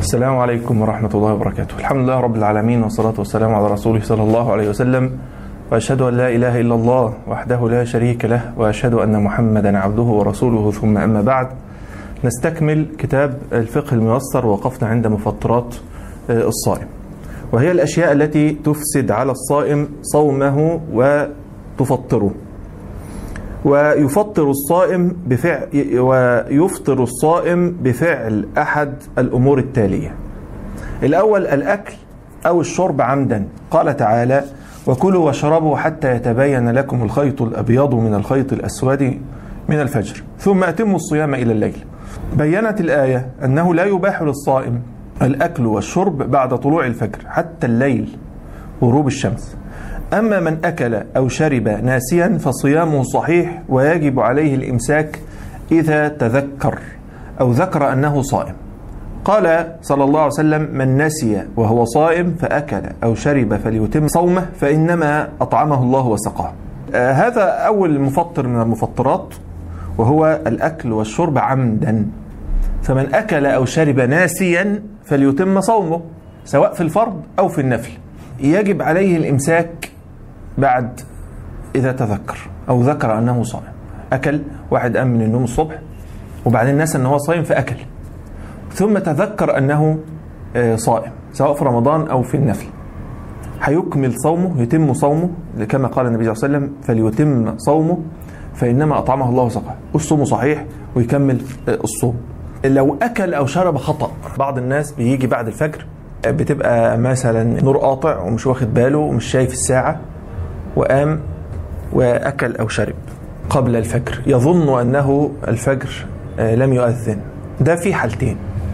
السلام عليكم ورحمة الله وبركاته الحمد لله رب العالمين والصلاة والسلام على رسوله صلى الله عليه وسلم وأشهد أن لا إله إلا الله وحده لا شريك له وأشهد أن محمدا عبده ورسوله ثم أما بعد نستكمل كتاب الفقه الميسر وقفنا عند مفطرات الصائم وهي الأشياء التي تفسد على الصائم صومه وتفطره ويفطر الصائم بفعل ويفطر الصائم بفعل احد الامور التاليه. الاول الاكل او الشرب عمدا، قال تعالى: وكلوا واشربوا حتى يتبين لكم الخيط الابيض من الخيط الاسود من الفجر، ثم اتموا الصيام الى الليل. بينت الايه انه لا يباح للصائم الاكل والشرب بعد طلوع الفجر حتى الليل غروب الشمس. أما من أكل أو شرب ناسيا فصيامه صحيح ويجب عليه الإمساك إذا تذكر أو ذكر أنه صائم قال صلى الله عليه وسلم من نسي وهو صائم فأكل أو شرب فليتم صومه فإنما أطعمه الله وسقاه آه هذا أول مفطر من المفطرات وهو الأكل والشرب عمدا فمن أكل أو شرب ناسيا فليتم صومه سواء في الفرض أو في النفل يجب عليه الإمساك بعد إذا تذكر أو ذكر أنه صائم أكل واحد قام من النوم الصبح وبعدين نسى أنه صائم فأكل ثم تذكر أنه صائم سواء في رمضان أو في النفل هيكمل صومه يتم صومه كما قال النبي صلى الله عليه وسلم فليتم صومه فإنما أطعمه الله وسقاه الصوم صحيح ويكمل الصوم لو أكل أو شرب خطأ بعض الناس بيجي بعد الفجر بتبقى مثلا نور قاطع ومش واخد باله ومش شايف الساعة وقام وأكل أو شرب قبل الفجر يظن أنه الفجر لم يؤذن ده في حالتين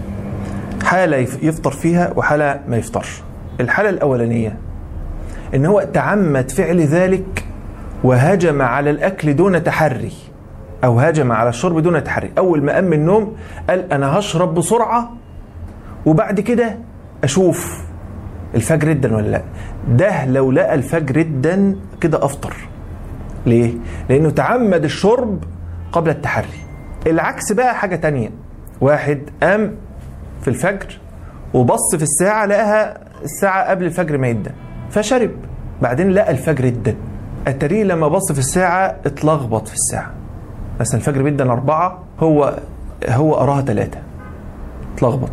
حالة يفطر فيها وحالة ما يفطرش الحالة الأولانية إن هو تعمد فعل ذلك وهجم على الأكل دون تحري أو هجم على الشرب دون تحري أول ما قام من النوم قال أنا هشرب بسرعة وبعد كده اشوف الفجر جدا ولا لا ده لو لقى الفجر جدا كده افطر ليه لانه تعمد الشرب قبل التحري العكس بقى حاجة تانية واحد قام في الفجر وبص في الساعة لقاها الساعة قبل الفجر ما يدن فشرب بعدين لقى الفجر جدا التريه لما بص في الساعة اتلخبط في الساعة مثلا الفجر بيدن أربعة هو هو أراها ثلاثة اتلخبط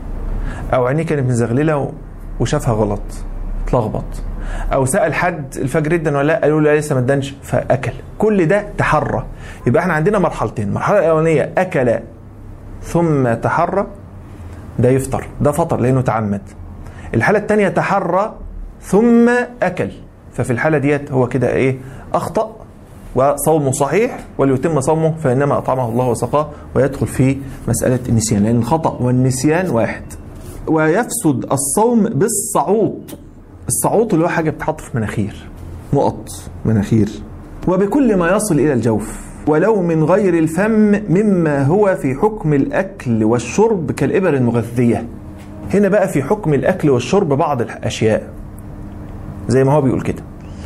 او عينيه كانت مزغلله وشافها غلط اتلخبط او سال حد الفجر جدا ولا لا قالوا له لسه ما ادانش فاكل كل ده تحرى يبقى احنا عندنا مرحلتين المرحله الاولانيه اكل ثم تحرى ده يفطر ده فطر لانه تعمد الحاله الثانيه تحرى ثم اكل ففي الحاله ديت هو كده ايه اخطا وصومه صحيح وليتم صومه فانما اطعمه الله وسقاه ويدخل في مساله النسيان لان الخطا والنسيان واحد ويفسد الصوم بالصعوط الصعوط اللي هو حاجه بتحط في مناخير نقط مناخير وبكل ما يصل الى الجوف ولو من غير الفم مما هو في حكم الاكل والشرب كالابر المغذيه هنا بقى في حكم الاكل والشرب بعض الاشياء زي ما هو بيقول كده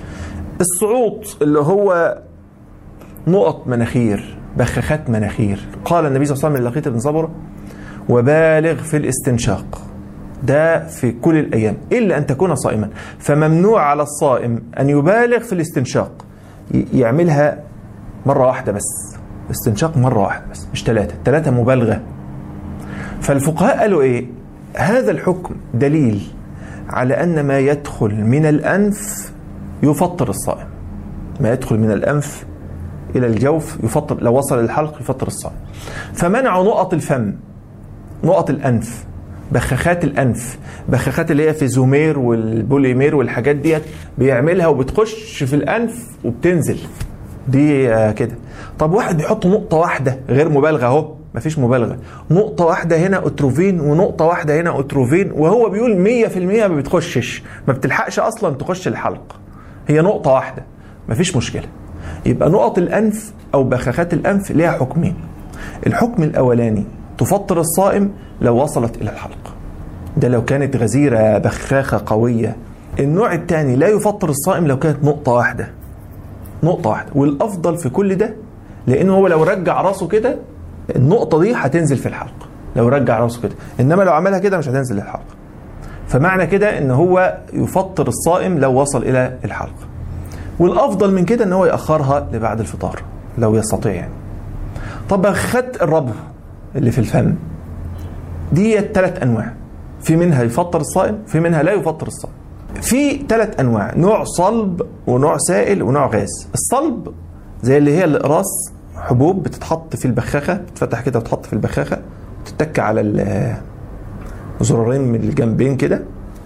الصعوط اللي هو نقط مناخير بخاخات مناخير قال النبي صلى الله عليه وسلم لقيت بن صبره وبالغ في الاستنشاق ده في كل الأيام إلا أن تكون صائما فممنوع على الصائم أن يبالغ في الاستنشاق يعملها مرة واحدة بس استنشاق مرة واحدة بس مش ثلاثة ثلاثة مبالغة فالفقهاء قالوا إيه هذا الحكم دليل على أن ما يدخل من الأنف يفطر الصائم ما يدخل من الأنف إلى الجوف يفطر لو وصل للحلق يفطر الصائم فمنعوا نقط الفم نقط الانف بخاخات الانف بخاخات اللي هي في زومير والبوليمير والحاجات ديت بيعملها وبتخش في الانف وبتنزل دي كده طب واحد بيحط نقطة واحدة غير مبالغة اهو مفيش مبالغة نقطة واحدة هنا اتروفين ونقطة واحدة هنا اتروفين وهو بيقول 100% ما بتخشش ما بتلحقش اصلا تخش الحلق هي نقطة واحدة مفيش مشكلة يبقى نقط الانف او بخاخات الانف ليها حكمين الحكم الاولاني تفطر الصائم لو وصلت الى الحلق ده لو كانت غزيره بخاخه قويه النوع الثاني لا يفطر الصائم لو كانت نقطه واحده نقطه واحده والافضل في كل ده لانه هو لو رجع راسه كده النقطه دي هتنزل في الحلق لو رجع راسه كده انما لو عملها كده مش هتنزل الحلقه فمعنى كده ان هو يفطر الصائم لو وصل الى الحلقه والافضل من كده ان هو ياخرها لبعد الفطار لو يستطيع يعني طب خدت الربو اللي في الفم دي ثلاث انواع في منها يفطر الصائم في منها لا يفطر الصائم في ثلاث انواع نوع صلب ونوع سائل ونوع غاز الصلب زي اللي هي الاقراص حبوب بتتحط في البخاخه بتفتح كده وتحط في البخاخه وتتك على الزرارين من الجنبين كده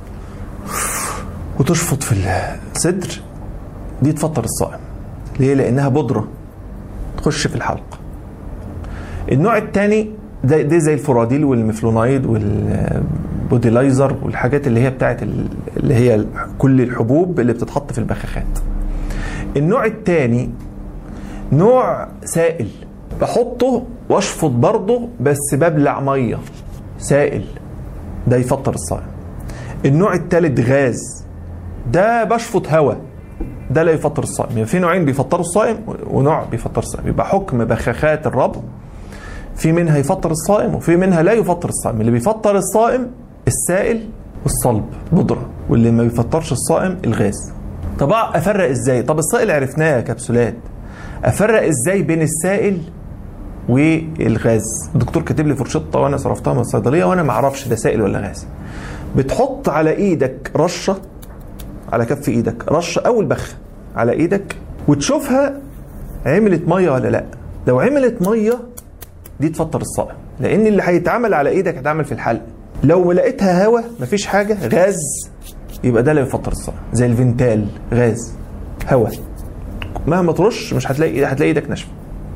وتشفط في الصدر دي تفطر الصائم ليه لانها بودره تخش في الحلق النوع الثاني ده, ده زي الفراديل والمفلونايد والبوديلايزر والحاجات اللي هي بتاعت اللي هي كل الحبوب اللي بتتحط في البخاخات النوع الثاني نوع سائل بحطه واشفط برضه بس ببلع ميه سائل ده يفطر الصائم النوع الثالث غاز ده بشفط هواء ده لا يفطر الصائم يعني في نوعين بيفطروا الصائم ونوع بيفطر الصائم يبقى حكم بخاخات الرب في منها يفطر الصائم وفي منها لا يفطر الصائم اللي بيفطر الصائم السائل والصلب بودره واللي ما بيفطرش الصائم الغاز طب افرق ازاي طب السائل عرفناه كبسولات افرق ازاي بين السائل والغاز الدكتور كاتب لي فرشطه وانا صرفتها من الصيدليه وانا ما اعرفش ده سائل ولا غاز بتحط على ايدك رشه على كف ايدك رشه او البخ على ايدك وتشوفها عملت ميه ولا لا لو عملت ميه دي تفطر الصائم لان اللي هيتعمل على ايدك هيتعمل في الحلق لو لقيتها هوا مفيش حاجه غاز يبقى ده لا يفطر الصائم زي الفنتال غاز هوا مهما ترش مش هتلاقي هتلاقي ايدك ناشفه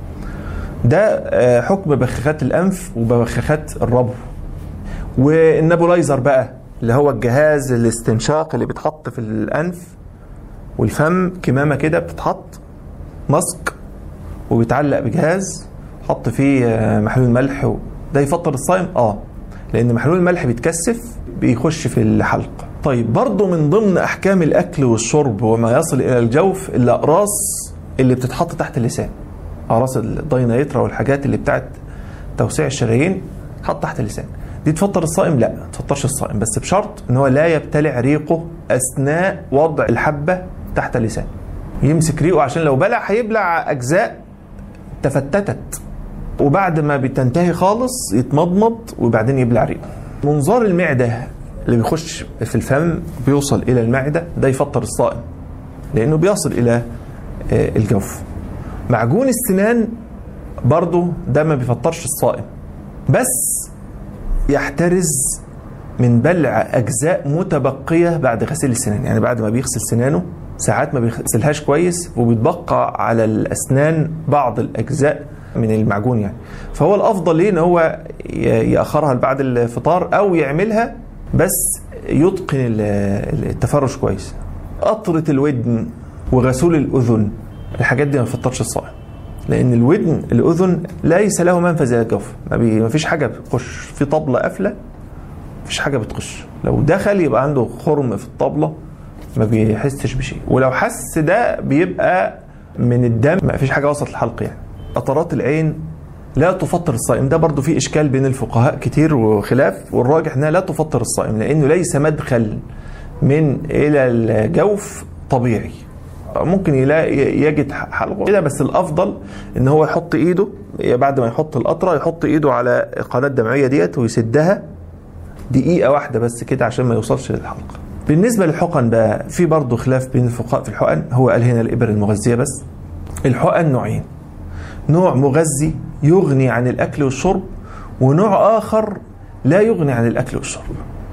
ده حكم بخاخات الانف وبخاخات الربو والنابولايزر بقى اللي هو الجهاز الاستنشاق اللي بيتحط في الانف والفم كمامه كده بتتحط ماسك وبيتعلق بجهاز حط فيه محلول ملح ده يفطر الصائم اه لان محلول الملح بيتكثف بيخش في الحلق طيب برضه من ضمن احكام الاكل والشرب وما يصل الى الجوف الاقراص اللي بتتحط تحت اللسان اقراص الداينايترا والحاجات اللي بتاعت توسيع الشرايين حط تحت اللسان دي تفطر الصائم لا ما تفطرش الصائم بس بشرط ان هو لا يبتلع ريقه اثناء وضع الحبه تحت اللسان يمسك ريقه عشان لو بلع هيبلع اجزاء تفتتت وبعد ما بتنتهي خالص يتمضمض وبعدين يبلع ريقه منظار المعده اللي بيخش في الفم بيوصل الى المعده ده يفطر الصائم لانه بيصل الى الجوف معجون السنان برضه ده ما بيفطرش الصائم بس يحترز من بلع اجزاء متبقيه بعد غسيل السنان يعني بعد ما بيغسل سنانه ساعات ما بيغسلهاش كويس وبيتبقى على الاسنان بعض الاجزاء من المعجون يعني فهو الافضل ليه ان هو ياخرها بعد الفطار او يعملها بس يتقن التفرش كويس قطره الودن وغسول الاذن الحاجات دي ما بتفطرش الصائم لان الودن الاذن ليس له منفذ الى الجوف ما فيش حاجه بتخش في طبله قافله مفيش حاجه بتخش لو دخل يبقى عنده خرم في الطبله ما بيحسش بشيء ولو حس ده بيبقى من الدم ما فيش حاجه وصلت الحلق يعني قطرات العين لا تفطر الصائم ده برضو في اشكال بين الفقهاء كتير وخلاف والراجح انها لا تفطر الصائم لانه ليس مدخل من الى الجوف طبيعي ممكن يلاقي يجد حلقه كده بس الافضل ان هو يحط ايده بعد ما يحط القطره يحط ايده على القناه الدمعيه ديت ويسدها دقيقه واحده بس كده عشان ما يوصلش للحلقه بالنسبه للحقن بقى في برضه خلاف بين الفقهاء في الحقن هو قال هنا الابر المغذيه بس الحقن نوعين نوع مغذي يغني عن الاكل والشرب ونوع اخر لا يغني عن الاكل والشرب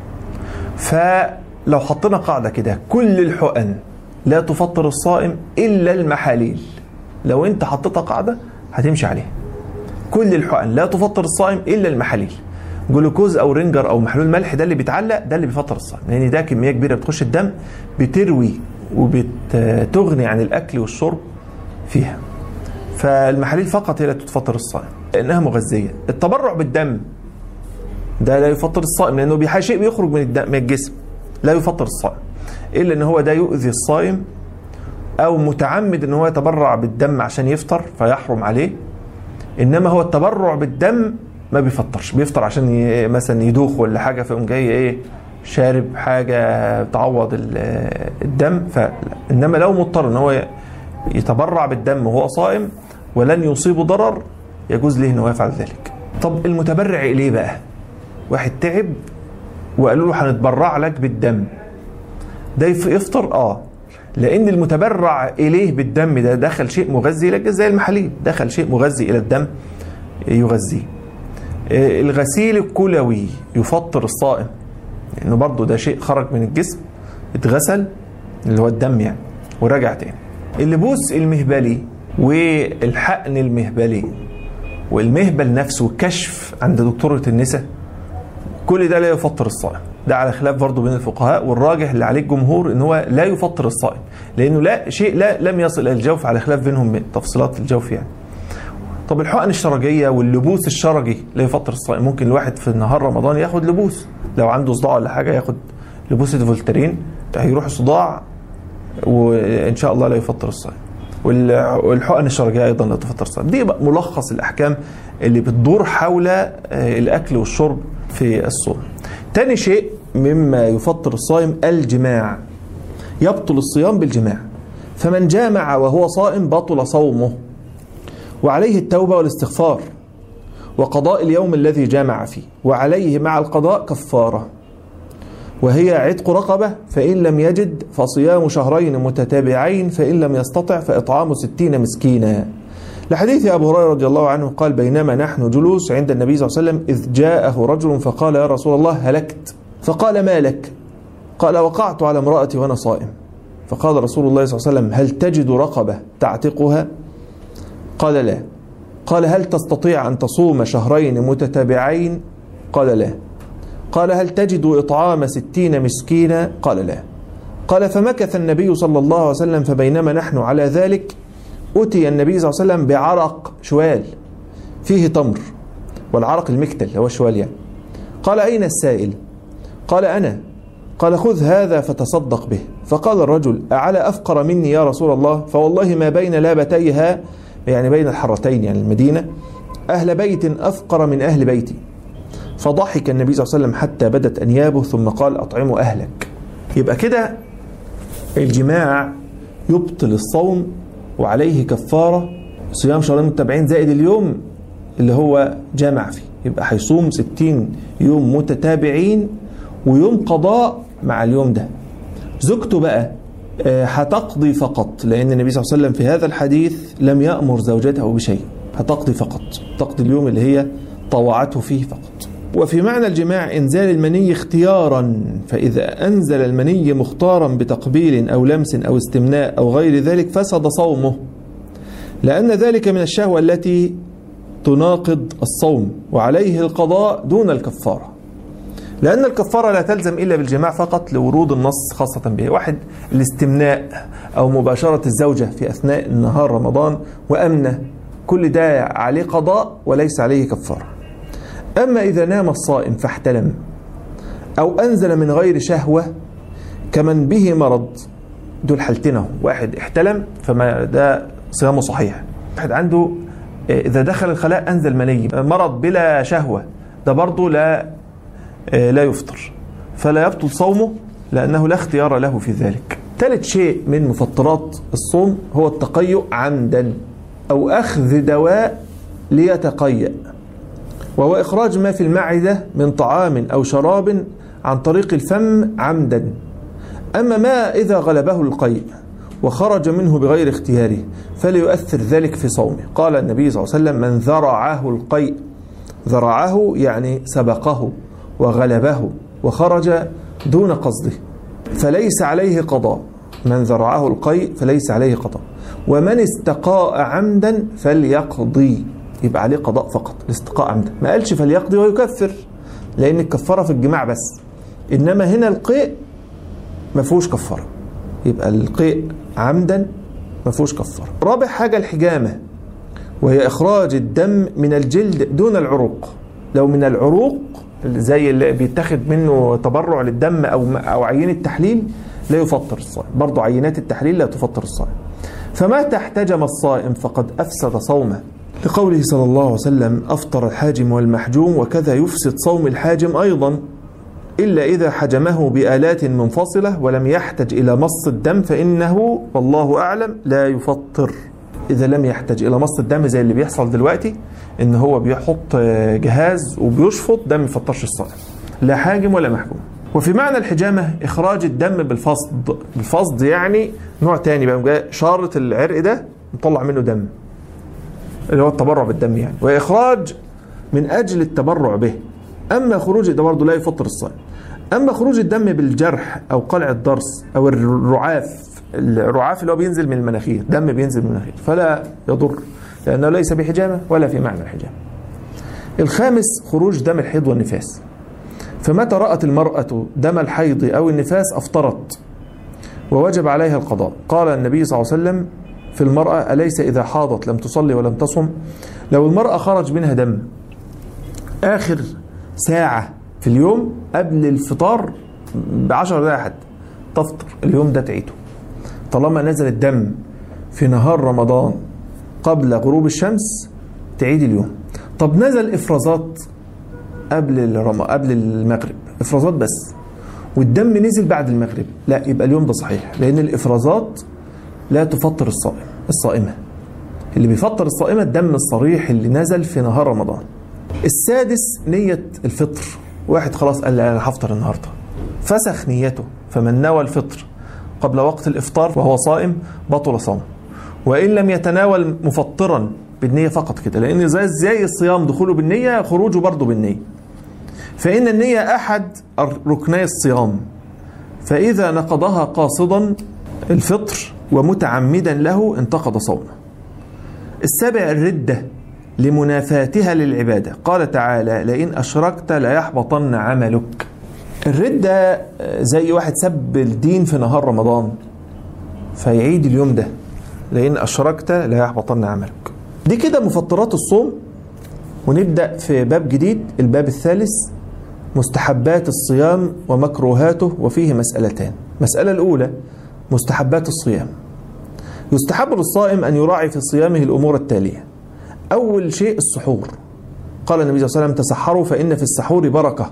فلو حطينا قاعده كده كل الحقن لا تفطر الصائم الا المحاليل لو انت حطيتها قاعده هتمشي عليها كل الحقن لا تفطر الصائم الا المحاليل جلوكوز او رينجر او محلول ملح ده اللي بيتعلق ده اللي بيفطر الصائم لان ده كميه كبيره بتخش الدم بتروي وبتغني عن الاكل والشرب فيها فالمحاليل فقط هي اللي تفطر الصائم لانها مغذيه التبرع بالدم ده لا يفطر الصائم لانه شيء بيخرج من الدم من الجسم لا يفطر الصائم الا ان هو ده يؤذي الصائم او متعمد ان هو يتبرع بالدم عشان يفطر فيحرم عليه انما هو التبرع بالدم ما بيفطرش بيفطر عشان ي... مثلا يدوخ ولا حاجه فيقوم جاي ايه شارب حاجه تعوض ال- الدم ف انما لو مضطر ان هو يتبرع بالدم وهو صائم ولن يصيبه ضرر يجوز له انه يفعل ذلك طب المتبرع اليه بقى واحد تعب وقالوا له هنتبرع لك بالدم ده يف- يفطر اه لان المتبرع اليه بالدم ده دخل شيء مغذي لك زي المحاليل دخل شيء مغذي الى الدم يغذيه آه، الغسيل الكلوي يفطر الصائم لانه برضه ده شيء خرج من الجسم اتغسل اللي هو الدم يعني ورجع تاني اللبوس المهبلي والحقن المهبلي والمهبل نفسه كشف عند دكتورة النساء كل ده لا يفطر الصائم ده على خلاف برضه بين الفقهاء والراجح اللي عليه الجمهور ان هو لا يفطر الصائم لانه لا شيء لا لم يصل الى الجوف على خلاف بينهم من تفصيلات الجوف يعني طب الحقن الشرجيه واللبوس الشرجي لا يفطر الصائم ممكن الواحد في نهار رمضان ياخد لبوس لو عنده صداع ولا حاجه ياخد لبوس فولترين هيروح الصداع وان شاء الله لا يفطر الصائم وال- والحقن الشرجيه ايضا لا تفطر الصائم دي بقى ملخص الاحكام اللي بتدور حول آه، الاكل والشرب في الصوم تاني شيء مما يفطر الصائم الجماع يبطل الصيام بالجماع فمن جامع وهو صائم بطل صومه وعليه التوبة والاستغفار وقضاء اليوم الذي جامع فيه وعليه مع القضاء كفارة وهي عتق رقبة فإن لم يجد فصيام شهرين متتابعين فإن لم يستطع فإطعام ستين مسكينا لحديث أبو هريرة رضي الله عنه قال بينما نحن جلوس عند النبي صلى الله عليه وسلم إذ جاءه رجل فقال يا رسول الله هلكت فقال ما لك قال وقعت على امرأتي وأنا صائم فقال رسول الله صلى الله عليه وسلم هل تجد رقبة تعتقها قال لا قال هل تستطيع أن تصوم شهرين متتابعين قال لا قال هل تجد إطعام ستين مسكينا قال لا قال فمكث النبي صلى الله عليه وسلم فبينما نحن على ذلك أتي النبي صلى الله عليه وسلم بعرق شوال فيه تمر والعرق المكتل هو الشوال يعني قال أين السائل قال أنا قال خذ هذا فتصدق به فقال الرجل أعلى أفقر مني يا رسول الله فوالله ما بين لابتيها يعني بين الحرتين يعني المدينة أهل بيت أفقر من أهل بيتي فضحك النبي صلى الله عليه وسلم حتى بدت أنيابه ثم قال أطعموا أهلك يبقى كده الجماع يبطل الصوم وعليه كفارة صيام شهرين متابعين زائد اليوم اللي هو جامع فيه يبقى هيصوم 60 يوم متتابعين ويوم قضاء مع اليوم ده زوجته بقى آه، هتقضي فقط لأن النبي صلى الله عليه وسلم في هذا الحديث لم يأمر زوجته بشيء هتقضي فقط تقضي اليوم اللي هي طوعته فيه فقط وفي معنى الجماع إنزال المني اختيارا فإذا أنزل المني مختارا بتقبيل أو لمس أو استمناء أو غير ذلك فسد صومه لأن ذلك من الشهوة التي تناقض الصوم وعليه القضاء دون الكفارة لأن الكفارة لا تلزم إلا بالجماع فقط لورود النص خاصة به واحد الاستمناء أو مباشرة الزوجة في أثناء نهار رمضان وأمنة كل ده عليه قضاء وليس عليه كفارة أما إذا نام الصائم فاحتلم أو أنزل من غير شهوة كمن به مرض دول حالتين اهو واحد احتلم فما ده صيامه صحيح واحد عنده آه، إذا دخل الخلاء أنزل مني مرض بلا شهوة ده برضه لا آه، لا يفطر فلا يبطل صومه لأنه لا اختيار له في ذلك ثالث شيء من مفطرات الصوم هو التقيؤ عمدا أو أخذ دواء ليتقيأ وهو إخراج ما في المعدة من طعام أو شراب عن طريق الفم عمدا أما ما إذا غلبه القيء وخرج منه بغير اختياره فليؤثر ذلك في صومه قال النبي صلى الله عليه وسلم من ذرعه القيء ذرعه يعني سبقه وغلبه وخرج دون قصده فليس عليه قضاء من ذرعه القيء فليس عليه قضاء ومن استقاء عمدا فليقضي يبقى عليه قضاء فقط الاستقاء عمدا ما قالش فليقضي ويكفر لأن الكفارة في الجماع بس إنما هنا القيء ما فيهوش كفارة يبقى القيء عمدا ما فيهوش كفارة رابع حاجة الحجامة وهي إخراج الدم من الجلد دون العروق لو من العروق زي اللي بيتاخد منه تبرع للدم أو أو عينة تحليل لا يفطر الصائم برضو عينات التحليل لا تفطر الصائم فمتى احتجم الصائم فقد أفسد صومه لقوله صلى الله عليه وسلم أفطر الحاجم والمحجوم وكذا يفسد صوم الحاجم أيضا إلا إذا حجمه بآلات منفصلة ولم يحتج إلى مص الدم فإنه والله أعلم لا يفطر إذا لم يحتج إلى مص الدم زي اللي بيحصل دلوقتي إن هو بيحط جهاز وبيشفط ده ما يفطرش الصائم لا حاجم ولا محجوم وفي معنى الحجامة إخراج الدم بالفصد بالفصد يعني نوع تاني بقى جاي شارة العرق ده نطلع منه دم اللي هو التبرع بالدم يعني وإخراج من أجل التبرع به أما خروج ده برضه لا يفطر الصائم أما خروج الدم بالجرح أو قلع الضرس أو الرعاف الرعاف اللي هو بينزل من المناخير دم بينزل من المناخير فلا يضر لأنه ليس بحجامة ولا في معنى الحجامة الخامس خروج دم الحيض والنفاس فمتى رأت المرأة دم الحيض أو النفاس أفطرت ووجب عليها القضاء قال النبي صلى الله عليه وسلم في المرأة أليس إذا حاضت لم تصلي ولم تصم لو المرأة خرج منها دم آخر ساعة في اليوم قبل الفطار بعشر دقائق حتى تفطر اليوم ده تعيده طالما نزل الدم في نهار رمضان قبل غروب الشمس تعيد اليوم طب نزل افرازات قبل الرم... قبل المغرب افرازات بس والدم نزل بعد المغرب لا يبقى اليوم ده صحيح لان الافرازات لا تفطر الصائم الصائمه اللي بيفطر الصائمه الدم الصريح اللي نزل في نهار رمضان السادس نيه الفطر واحد خلاص قال انا هفطر النهارده فسخ نيته فمن نوى الفطر قبل وقت الافطار وهو صائم بطل صومه وان لم يتناول مفطرا بالنيه فقط كده لان زي زي الصيام دخوله بالنيه خروجه برضه بالنيه فان النيه احد ركني الصيام فاذا نقضها قاصدا الفطر ومتعمدا له انتقض صومه السابع الرده لمنافاتها للعباده قال تعالى لئن اشركت ليحبطن عملك الردة زي واحد سب الدين في نهار رمضان فيعيد اليوم ده لأن أشركت لا يحبطن عملك دي كده مفطرات الصوم ونبدأ في باب جديد الباب الثالث مستحبات الصيام ومكروهاته وفيه مسألتان مسألة الأولى مستحبات الصيام يستحب للصائم أن يراعي في صيامه الأمور التالية أول شيء السحور قال النبي صلى الله عليه وسلم تسحروا فإن في السحور بركة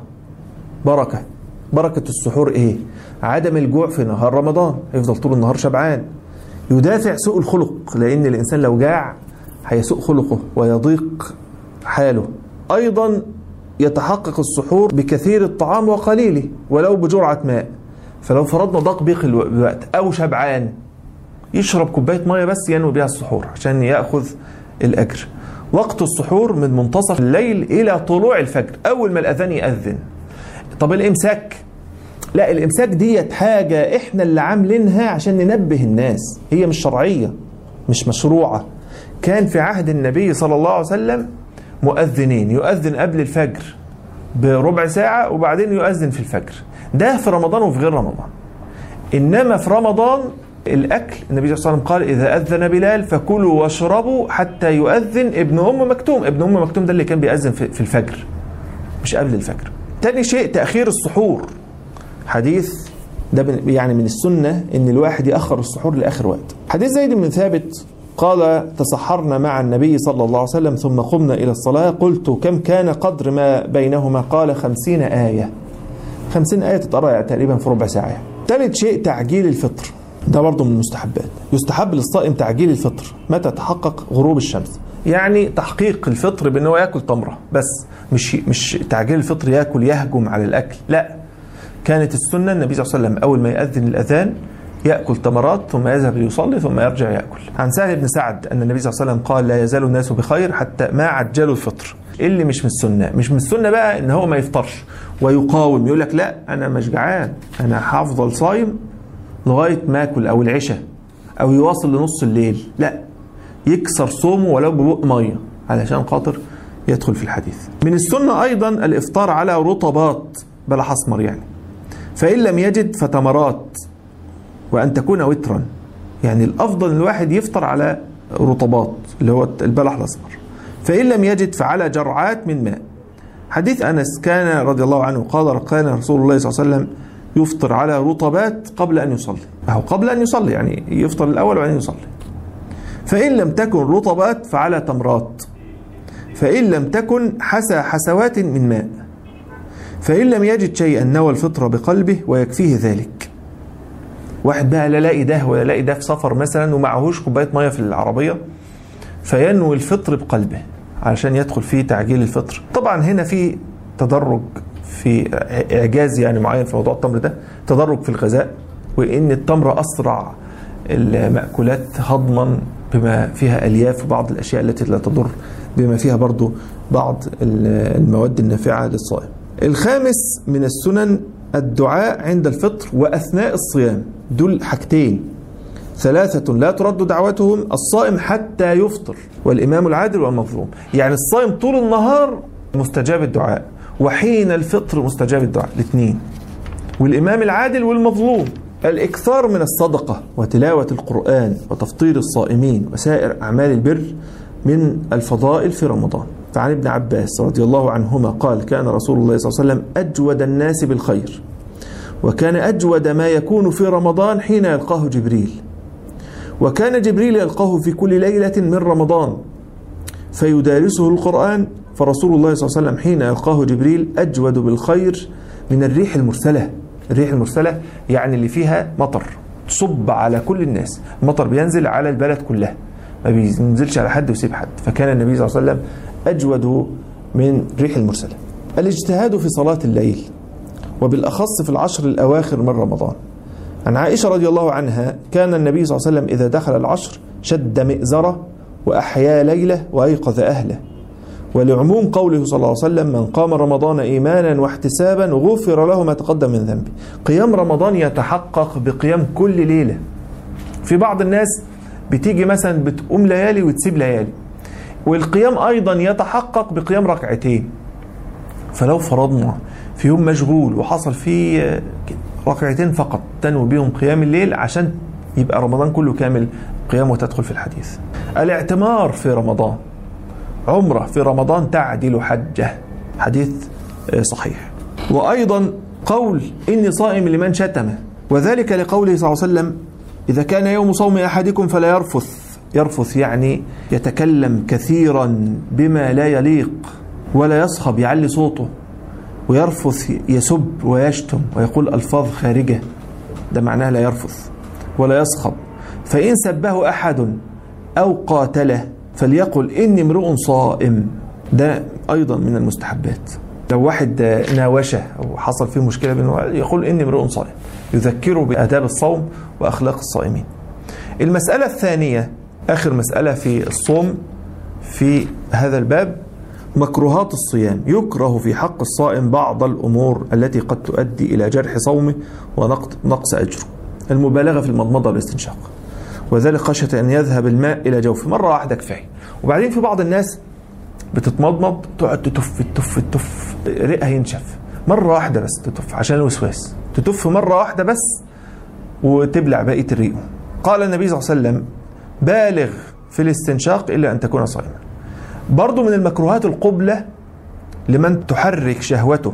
بركة بركة السحور إيه؟ عدم الجوع في نهار رمضان يفضل طول النهار شبعان يدافع سوء الخلق لأن الإنسان لو جاع هيسوء خلقه ويضيق حاله أيضا يتحقق السحور بكثير الطعام وقليله ولو بجرعة ماء فلو فرضنا ضاق بيق الوقت أو شبعان يشرب كوباية مية بس ينوي بها السحور عشان يأخذ الأجر وقت السحور من منتصف الليل إلى طلوع الفجر أول ما الأذان يأذن طب الامساك لا الامساك ديت حاجه احنا اللي عاملينها عشان ننبه الناس هي مش شرعيه مش مشروعه كان في عهد النبي صلى الله عليه وسلم مؤذنين يؤذن قبل الفجر بربع ساعه وبعدين يؤذن في الفجر ده في رمضان وفي غير رمضان انما في رمضان الاكل النبي صلى الله عليه وسلم قال اذا اذن بلال فكلوا واشربوا حتى يؤذن ابن ام مكتوم ابن ام مكتوم ده اللي كان بيأذن في الفجر مش قبل الفجر تاني شيء تأخير السحور حديث ده يعني من السنة إن الواحد يأخر السحور لآخر وقت حديث زيد بن ثابت قال تسحرنا مع النبي صلى الله عليه وسلم ثم قمنا إلى الصلاة قلت كم كان قدر ما بينهما قال خمسين آية خمسين آية تتقرأ تقريبا في ربع ساعة ثالث شيء تعجيل الفطر ده برضه من المستحبات يستحب للصائم تعجيل الفطر متى تحقق غروب الشمس يعني تحقيق الفطر بان هو ياكل تمره بس مش مش تعجيل الفطر ياكل يهجم على الاكل لا كانت السنه النبي صلى الله عليه وسلم اول ما ياذن الاذان ياكل تمرات ثم يذهب ليصلي ثم يرجع ياكل عن سهل بن سعد ان النبي صلى الله عليه وسلم قال لا يزال الناس بخير حتى ما عجلوا الفطر اللي مش من السنه مش من السنه بقى ان هو ما يفطرش ويقاوم يقول لك لا انا مش جعان انا هفضل صايم لغايه ما اكل او العشاء او يواصل لنص الليل لا يكسر صومه ولو ببق ميه علشان خاطر يدخل في الحديث من السنة أيضا الإفطار على رطبات بلح أسمر يعني فإن لم يجد فتمرات وأن تكون وترا يعني الأفضل الواحد يفطر على رطبات اللي هو البلح الأسمر فإن لم يجد فعلى جرعات من ماء حديث أنس كان رضي الله عنه قال كان رسول الله صلى الله عليه وسلم يفطر على رطبات قبل أن يصلي أو قبل أن يصلي يعني يفطر الأول وبعدين يصلي فإن لم تكن رطبات فعلى تمرات فإن لم تكن حسى حسوات من ماء فإن لم يجد شيئا نوى الفطر بقلبه ويكفيه ذلك واحد بقى لا لاقي ده ولا لاقي ده في سفر مثلا ومعهوش كوبايه ميه في العربيه فينوي الفطر بقلبه علشان يدخل فيه تعجيل الفطر طبعا هنا في تدرج في اعجاز يعني معين في موضوع التمر ده تدرج في الغذاء وان التمر اسرع المأكولات هضما بما فيها الياف وبعض الاشياء التي لا تضر بما فيها برضو بعض المواد النافعه للصائم الخامس من السنن الدعاء عند الفطر واثناء الصيام دول حاجتين ثلاثة لا ترد دعوتهم الصائم حتى يفطر والإمام العادل والمظلوم يعني الصائم طول النهار مستجاب الدعاء وحين الفطر مستجاب الدعاء الاثنين والإمام العادل والمظلوم الإكثار من الصدقة وتلاوة القرآن وتفطير الصائمين وسائر أعمال البر من الفضائل في رمضان فعن ابن عباس رضي الله عنهما قال كان رسول الله صلى الله عليه وسلم أجود الناس بالخير وكان أجود ما يكون في رمضان حين يلقاه جبريل وكان جبريل يلقاه في كل ليلة من رمضان فيدارسه القرآن فرسول الله صلى الله عليه وسلم حين يلقاه جبريل أجود بالخير من الريح المرسلة الريح المرسلة يعني اللي فيها مطر تصب على كل الناس المطر بينزل على البلد كلها ما بينزلش على حد ويسيب حد فكان النبي صلى الله عليه وسلم أجود من ريح المرسلة الاجتهاد في صلاة الليل وبالأخص في العشر الأواخر من رمضان عن عائشة رضي الله عنها كان النبي صلى الله عليه وسلم إذا دخل العشر شد مئزرة وأحيا ليلة وأيقظ أهله ولعموم قوله صلى الله عليه وسلم من قام رمضان إيمانا واحتسابا غفر له ما تقدم من ذنبه قيام رمضان يتحقق بقيام كل ليلة في بعض الناس بتيجي مثلا بتقوم ليالي وتسيب ليالي والقيام أيضا يتحقق بقيام ركعتين فلو فرضنا في يوم مشغول وحصل فيه ركعتين فقط تنوي بهم قيام الليل عشان يبقى رمضان كله كامل قيام وتدخل في الحديث الاعتمار في رمضان عمرة في رمضان تعدل حجة حديث صحيح وأيضا قول إني صائم لمن شتم وذلك لقوله صلى الله عليه وسلم إذا كان يوم صوم أحدكم فلا يرفث يرفث يعني يتكلم كثيرا بما لا يليق ولا يصخب يعلي صوته ويرفث يسب ويشتم ويقول ألفاظ خارجة ده معناه لا يرفث ولا يصخب فإن سبه أحد أو قاتله فليقل إني امرؤ صائم ده أيضا من المستحبات لو واحد ناوشه أو حصل فيه مشكلة بينه يقول إني امرؤ صائم يذكره بآداب الصوم وأخلاق الصائمين المسألة الثانية آخر مسألة في الصوم في هذا الباب مكروهات الصيام يكره في حق الصائم بعض الأمور التي قد تؤدي إلى جرح صومه ونقص أجره المبالغة في المضمضة والاستنشاق وذلك خشية أن يذهب الماء إلى جوفه مرة واحدة كفاية وبعدين في بعض الناس بتتمضمض تقعد تتف تتف تتف رئها ينشف مرة واحدة بس تتف عشان الوسواس تتف مرة واحدة بس وتبلع بقية الريق قال النبي صلى الله عليه وسلم بالغ في الاستنشاق إلا أن تكون صائما برضو من المكروهات القبلة لمن تحرك شهوته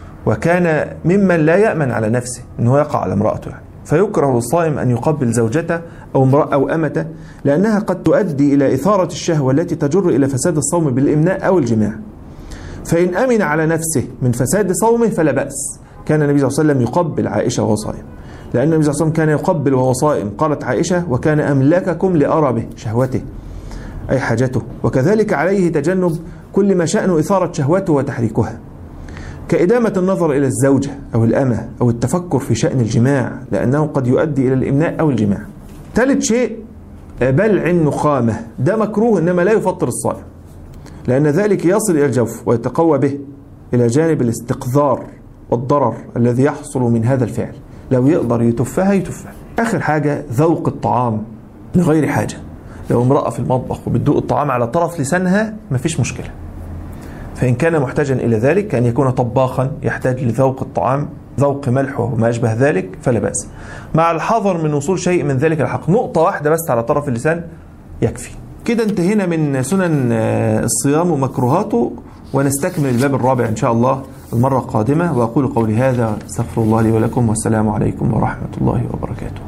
وكان ممن لا يأمن على نفسه أنه يقع على امرأته يعني فيكره للصائم أن يقبل زوجته أو امرأة أو أمته لأنها قد تؤدي إلى إثارة الشهوة التي تجر إلى فساد الصوم بالإمناء أو الجماع فإن أمن على نفسه من فساد صومه فلا بأس كان النبي صلى الله عليه وسلم يقبل عائشة وهو صائم لأن النبي صلى الله عليه وسلم كان يقبل وهو صائم قالت عائشة وكان أملككم لأربه شهوته أي حاجته وكذلك عليه تجنب كل ما شأنه إثارة شهوته وتحريكها كإدامة النظر إلى الزوجة أو الأمة أو التفكر في شأن الجماع لأنه قد يؤدي إلى الإمناء أو الجماع ثالث شيء بلع النخامة ده مكروه إنما لا يفطر الصائم لأن ذلك يصل إلى الجوف ويتقوى به إلى جانب الاستقذار والضرر الذي يحصل من هذا الفعل لو يقدر يتفها يتفها آخر حاجة ذوق الطعام لغير حاجة لو امرأة في المطبخ وبتدوق الطعام على طرف لسانها مفيش مشكلة فإن كان محتاجا إلى ذلك أن يكون طباخا يحتاج لذوق الطعام ذوق ملحه وما أشبه ذلك فلا بأس مع الحذر من وصول شيء من ذلك الحق نقطة واحدة بس على طرف اللسان يكفي كده انتهينا من سنن الصيام ومكروهاته ونستكمل الباب الرابع إن شاء الله المرة القادمة وأقول قولي هذا استغفر الله لي ولكم والسلام عليكم ورحمة الله وبركاته